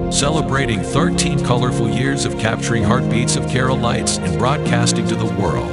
celebrating 13 colorful years of capturing heartbeats of Carol Lights and broadcasting to the world.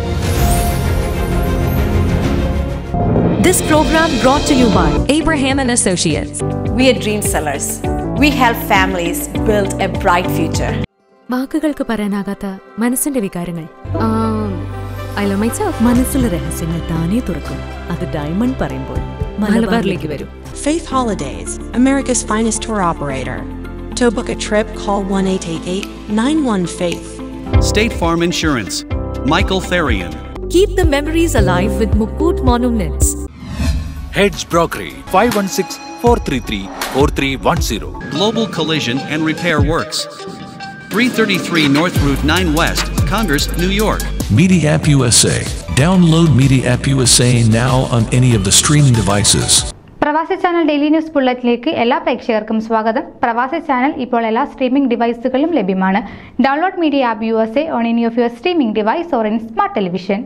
This program brought to you by Abraham and Associates. We are dream sellers. We help families build a bright future. വാക്കുകൾക്ക് പറയാനാകാത്ത മനസ്സിന്റെ വികാരങ്ങൾ I love my self മനസ്സിലെ രഹസ്യങ്ങൾ താനേ തുറക്കും അത് diamond പറയുമ്പോൾ മലബാറിലേക്ക് വരും Faith Holidays, America's finest tour operator. To book a trip, call 1 888 91 Faith. State Farm Insurance. Michael Therian. Keep the memories alive with Mukut Monuments. Heads Brokery 516 433 4310. Global Collision and Repair Works. 333 North Route 9 West, Congress, New York. Media App USA. Download Media App USA now on any of the streaming devices. Pravasi channel daily news ബുള്ളറ്റിലേക്ക് എല്ലാ പ്രേക്ഷകർക്കും സ്വാഗതം പ്രവാസി channel ഇപ്പോൾ എല്ലാ streaming ഡിവൈസുകളിലും ലഭ്യമാണ് download media app U S A on any of your streaming device or in smart television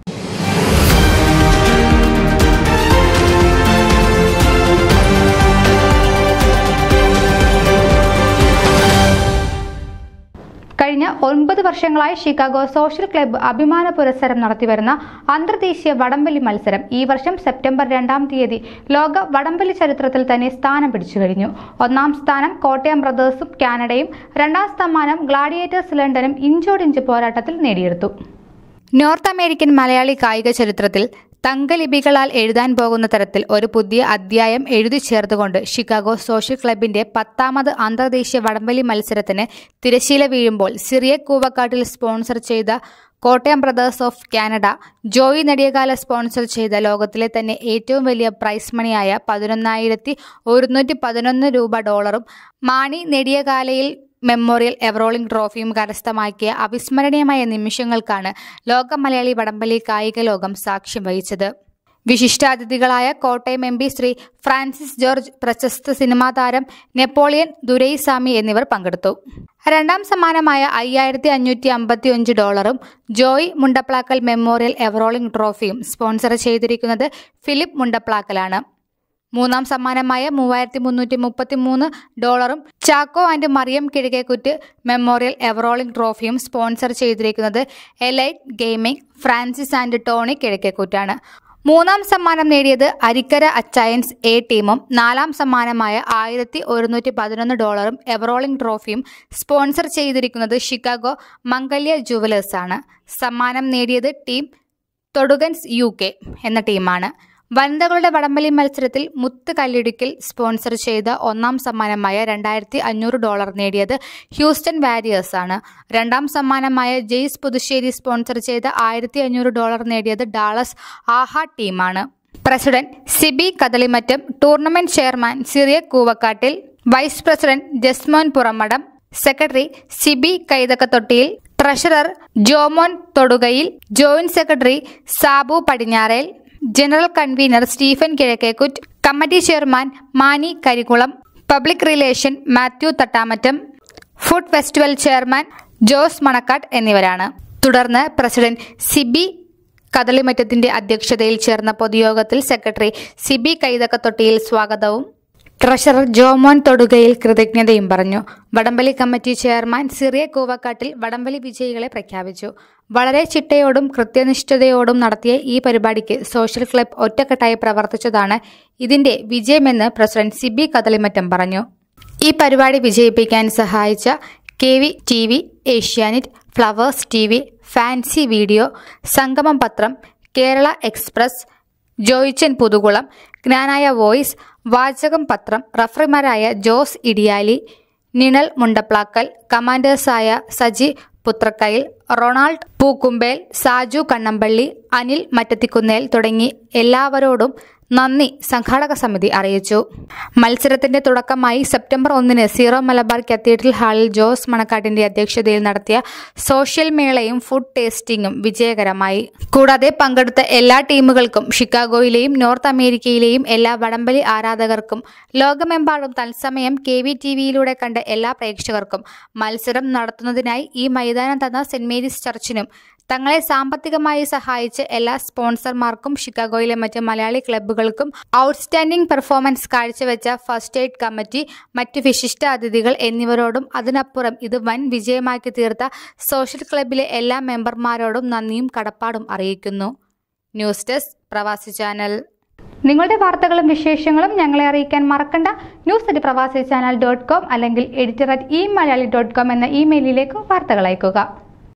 കഴിഞ്ഞ ഒൻപത് വർഷങ്ങളായി ഷിക്കാഗോ സോഷ്യൽ ക്ലബ്ബ് അഭിമാന പുരസ്സരം നടത്തിവരുന്ന അന്തർദേശീയ വടംവലി മത്സരം ഈ വർഷം സെപ്റ്റംബർ രണ്ടാം തീയതി ലോക വടംവലി ചരിത്രത്തിൽ തന്നെ സ്ഥാനം പിടിച്ചു കഴിഞ്ഞു ഒന്നാം സ്ഥാനം കോട്ടയം ബ്രദേഴ്സും കാനഡയും രണ്ടാം സ്ഥാനം ഗ്ലാഡിയേറ്റേഴ്സ് ലണ്ടനും ഇഞ്ചോടിഞ്ച് പോരാട്ടത്തിൽ നേടിയെടുത്തു നോർത്ത് അമേരിക്കൻ മലയാളി കായിക ചരിത്രത്തിൽ തങ്കലിപികളാൽ എഴുതാൻ പോകുന്ന തരത്തിൽ ഒരു പുതിയ അധ്യായം എഴുതി ചേർത്തുകൊണ്ട് ഷിക്കാഗോ സോഷ്യൽ ക്ലബിന്റെ പത്താമത് അന്തർദേശീയ വടംവലി മത്സരത്തിന് തിരശീല വീഴുമ്പോൾ സിറിയ കൂവക്കാട്ടിൽ സ്പോൺസർ ചെയ്ത Kottayam brothers of Canada Joy Nediyakala sponsor ചെയ്ത ലോകത്തിലെ തന്നെ ഏറ്റവും വലിയ പ്രൈസ് മണിയായ പതിനൊന്നായിരത്തി ഒരുന്നൂറ്റി പതിനൊന്ന് രൂപ ഡോളറും മാണി നെടിയകാലയിൽ മെമ്മോറിയൽ എവറോളിംഗ് ട്രോഫിയും കരസ്ഥമാക്കിയ അവിസ്മരണീയമായ നിമിഷങ്ങൾക്കാണ് ലോക മലയാളി വടംവലി കായിക ലോകം സാക്ഷ്യം വഹിച്ചത് വിശിഷ്ടാതിഥികളായ കോട്ടയം എം പി ശ്രീ ഫ്രാൻസിസ് ജോർജ് പ്രശസ്ത സിനിമാ താരം നെപ്പോളിയൻ ദുരൈസ്വാമി എന്നിവർ പങ്കെടുത്തു രണ്ടാം സമ്മാനമായ അയ്യായിരത്തി അഞ്ഞൂറ്റി അമ്പത്തി അഞ്ച് ഡോളറും ജോയ് മുണ്ടപ്ലാക്കൽ മെമ്മോറിയൽ എവറോളിംഗ് ട്രോഫിയും സ്പോൺസർ ചെയ്തിരിക്കുന്നത് ഫിലിപ്പ് മുണ്ടപ്ലാക്കലാണ് മൂന്നാം സമ്മാനമായ മൂവായിരത്തി മുന്നൂറ്റി മുപ്പത്തി മൂന്ന് ഡോളറും Chacko and Mariam Kizhakkekuttu memorial ever rolling ട്രോഫിയും സ്പോൺസർ ചെയ്തിരിക്കുന്നത് elite gaming Francis and Tony കിഴക്കേക്കുറ്റാണ് മൂന്നാം സമ്മാനം നേടിയത് അരിക്കര അച്ചയൻസ് എ ടീമും നാലാം സമ്മാനമായ ആയിരത്തി ഒരുന്നൂറ്റി പതിനൊന്ന് ഡോളറും എവറോളിംഗ് ട്രോഫിയും സ്പോൺസർ ചെയ്തിരിക്കുന്നത് ഷിക്കാഗോ മംഗല്യ ജുവലേഴ്സാണ് സമ്മാനം നേടിയത് ടീം തൊടുഗൻസ് യു കെ എന്ന ടീമാണ് വനിതകളുടെ വടംവലി മത്സരത്തിൽ മുത്ത് കല്ലിടുക്കിൽ സ്പോൺസർ ചെയ്ത ഒന്നാം സമ്മാനമായ രണ്ടായിരത്തി അഞ്ഞൂറ് ഡോളർ നേടിയത് ഹ്യൂസ്റ്റൺ വാരിയേഴ്സ് ആണ് രണ്ടാം സമ്മാനമായ ജെയ്സ് പുതുശ്ശേരി സ്പോൺസർ ചെയ്ത ആയിരത്തി അഞ്ഞൂറ് ഡോളർ നേടിയത് ഡാളസ് ആഹ ടീമാണ് president Siby Kadalimattam tournament chairman Siriya Koovakattil vice president Jasmon Puramadam secretary Siby Kaithakkathottiyil treasurer Jomon Thodukayil joint secretary Sabu Padinjarel general convener Stephen Kizhakkekuttu committee chairman Mani Karikulam public relation Mathew Thattamattam food festival chairman Jose Manakkattu എന്നിവരാണ് തുടർന്ന് പ്രസിഡന്റ് സിബി കദളിമറ്റത്തിന്റെ അധ്യക്ഷതയിൽ ചേർന്ന പൊതുയോഗത്തിൽ സെക്രട്ടറി സിബി കൈതക്കത്തൊട്ടിയിൽ സ്വാഗതവും ട്രഷറർ ജോമോൻ തൊടുകയിൽ കൃതജ്ഞതയും പറഞ്ഞു വടംവലി കമ്മിറ്റി ചെയർമാൻ സിറിയ കൂവക്കാട്ടിൽ വടംവലി വിജയികളെ പ്രഖ്യാപിച്ചു വളരെ ചിട്ടയോടും കൃത്യനിഷ്ഠതയോടും നടത്തിയ ഈ പരിപാടിക്ക് സോഷ്യൽ ക്ലബ് ഒറ്റക്കെട്ടായി പ്രവർത്തിച്ചതാണ് ഇതിന്റെ വിജയമെന്ന് പ്രസിഡന്റ് സിബി കദളിമറ്റം പറഞ്ഞു ഈ പരിപാടി വിജയിപ്പിക്കാൻ സഹായിച്ച K V T V Asianet flowers T V fancy video Sangamam പത്രം കേരള എക്സ്പ്രസ് ജോയിച്ചൻ പുതുകുളം ജ്ഞാനായ വോയിസ് വാചകം പത്രം റഫറിമാരായ ജോസ് ഇടിയാലി നിണൽ മുണ്ടപ്ലാക്കൽ കമാൻഡേഴ്സായ സജി പുത്രക്കയിൽ റൊണാൾഡ് പൂക്കുമ്പേൽ സാജു കണ്ണമ്പള്ളി അനിൽ മറ്റത്തിക്കുന്നേൽ തുടങ്ങി എല്ലാവരോടും നന്ദി സംഘാടക സമിതി അറിയിച്ചു മത്സരത്തിന്റെ തുടക്കമായി സെപ്റ്റംബർ ഒന്നിന് സീറോ മലബാർ കത്തീഡ്രൽ ഹാളിൽ ജോസ് മണക്കാട്ടിന്റെ അധ്യക്ഷതയിൽ നടത്തിയ സോഷ്യൽ മേളയും ഫുഡ് ടേസ്റ്റിംഗും വിജയകരമായി കൂടാതെ പങ്കെടുത്ത എല്ലാ ടീമുകൾക്കും ഷിക്കാഗോയിലെയും നോർത്ത് അമേരിക്കയിലെയും എല്ലാ വടംവലി ആരാധകർക്കും ലോകമെമ്പാടും തത്സമയം കെ വി ടി വിയിലൂടെ കണ്ട എല്ലാ പ്രേക്ഷകർക്കും മത്സരം നടത്തുന്നതിനായി ഈ മൈതാനം തന്ന സെന്റ് മേരീസ് ചർച്ചിനും തങ്ങളെ സാമ്പത്തികമായി സഹായിച്ച് എല്ലാ സ്പോൺസർമാർക്കും ഷിക്കാഗോയിലെ മറ്റ് മലയാളി ക്ലബ്ബുകൾക്കും ഔട്ട്സ്റ്റാൻഡിംഗ് പെർഫോമൻസ് കാഴ്ചവെച്ച ഫസ്റ്റ് എയ്ഡ് കമ്മിറ്റി മറ്റ് വിശിഷ്ട അതിഥികൾ എന്നിവരോടും അതിനപ്പുറം ഇത് വൻ വിജയമാക്കി തീർത്ത സോഷ്യൽ ക്ലബിലെ എല്ലാ മെമ്പർമാരോടും നന്ദിയും കടപ്പാടും അറിയിക്കുന്നു ന്യൂസ് ഡെസ്ക് പ്രവാസി ചാനൽ നിങ്ങളുടെ വാർത്തകളും വിശേഷങ്ങളും ഞങ്ങളെ അറിയിക്കാൻ മറക്കണ്ട news at Pravasi channel dot com അല്ലെങ്കിൽ editor at E Malayali dot com എന്ന ഇമെയിലിലേക്ക് വാർത്തകൾ അയക്കുക